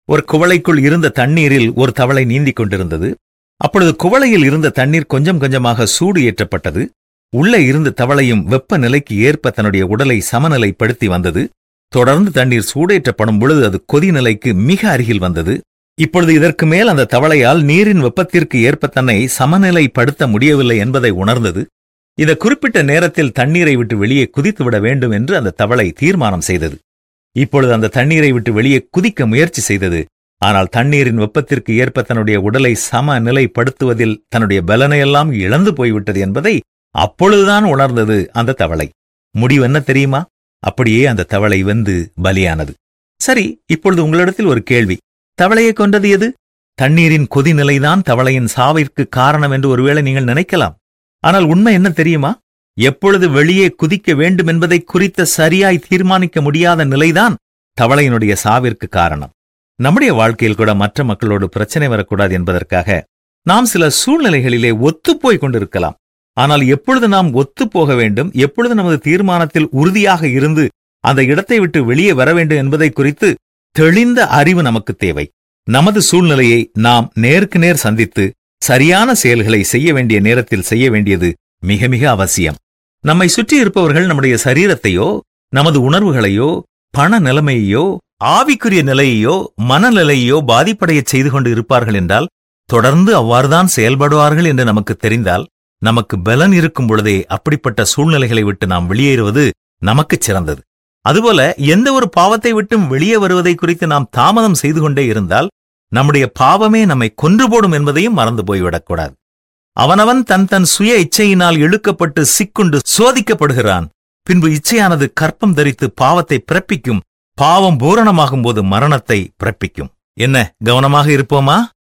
ஒரு குவளைக்குள் இருந்த தண்ணீரில் ஒரு தவளை நீந்திக் கொண்டிருந்தது அப்பொழுது குவளையில் இருந்த தண்ணீர் கொஞ்சம் கொஞ்சமாக சூடு ஏற்றப்பட்டது உள்ளே இருந்த தவளையும் வெப்பநிலைக்கு ஏற்ப தன்னுடைய உடலை சமநிலைப்படுத்தி வந்தது தொடர்ந்து தண்ணீர் சூடேற்றப்படும் பொழுது அது கொதிநிலைக்கு மிக அருகில் வந்தது இப்பொழுது இதற்கு மேல் அந்த தவளையால் நீரின் வெப்பத்திற்கு ஏற்ப தன்னை சமநிலைப்படுத்த முடியவில்லை என்பதை உணர்ந்தது இந்த குறிப்பிட்ட நேரத்தில் தண்ணீரை விட்டு வெளியே குதித்துவிட வேண்டும் என்று அந்த தவளை தீர்மானம் செய்தது இப்பொழுது அந்த தண்ணீரை விட்டு வெளியே குதிக்க முயற்சி செய்தது ஆனால் தண்ணீரின் வெப்பத்திற்கு ஏற்ப தன்னுடைய உடலை சமநிலைப்படுத்துவதில் தன்னுடைய பலனையெல்லாம் இழந்து போய்விட்டது என்பதை அப்பொழுதுதான் உணர்ந்தது அந்த தவளை முடிவு என்ன தெரியுமா அப்படியே அந்த தவளை வெந்து பலியானது சரி இப்பொழுது உங்களிடத்தில் ஒரு கேள்வி தவளையை கொண்டது எது தண்ணீரின் கொதிநிலைதான் தவளையின் சாவிற்கு காரணம் என்று ஒருவேளை நீங்கள் நினைக்கலாம் ஆனால் உண்மை என்ன தெரியுமா எப்பொழுது வெளியே குதிக்க வேண்டும் என்பதை குறித்த சரியாய் தீர்மானிக்க முடியாத நிலைதான் தவளையினுடைய சாவிற்கு காரணம் நம்முடைய வாழ்க்கையில் கூட மற்ற மக்களோடு பிரச்சனை வரக்கூடாது என்பதற்காக நாம் சில சூழ்நிலைகளிலே ஒத்துப்போய் கொண்டிருக்கலாம் ஆனால் எப்பொழுது நாம் ஒத்துப்போக வேண்டும் எப்பொழுது நமது தீர்மானத்தில் உறுதியாக இருந்து அந்த இடத்தை விட்டு வெளியே வர வேண்டும் என்பதை குறித்து தெளிந்த அறிவு நமக்கு தேவை நமது சூழ்நிலையை நாம் நேருக்கு நேர் சந்தித்து சரியான செயல்களை செய்ய வேண்டிய நேரத்தில் செய்ய வேண்டியது மிக மிக அவசியம் நம்மை சுற்றி இருப்பவர்கள் நம்முடைய சரீரத்தையோ நமது உணர்வுகளையோ பண நிலைமையையோ ஆவிக்குரிய நிலையையோ மனநிலையையோ பாதிப்படையச் செய்து கொண்டு இருப்பார்கள் என்றால் தொடர்ந்து அவ்வாறுதான் செயல்படுவார்கள் என்று நமக்கு தெரிந்தால் நமக்கு பலன் இருக்கும் பொழுதே அப்படிப்பட்ட சூழ்நிலைகளை விட்டு நாம் வெளியேறுவது நமக்குச் சிறந்தது அதுபோல எந்த ஒரு பாவத்தை விட்டும் வெளியே வருவதை குறித்து நாம் தாமதம் செய்து கொண்டே இருந்தால் நம்முடைய பாவமே நம்மை கொன்று போடும் என்பதையும் மறந்து போய்விடக்கூடாது அவனவன் தன் தன் சுய இச்சையினால் இழுக்கப்பட்டு சிக்குண்டு சோதிக்கப்படுகிறான் பின்பு இச்சையானது கற்பம் தரித்து பாவத்தை பிறப்பிக்கும் பாவம் பூரணமாகும் போது மரணத்தை பிறப்பிக்கும் என்ன கவனமாக இருப்போமா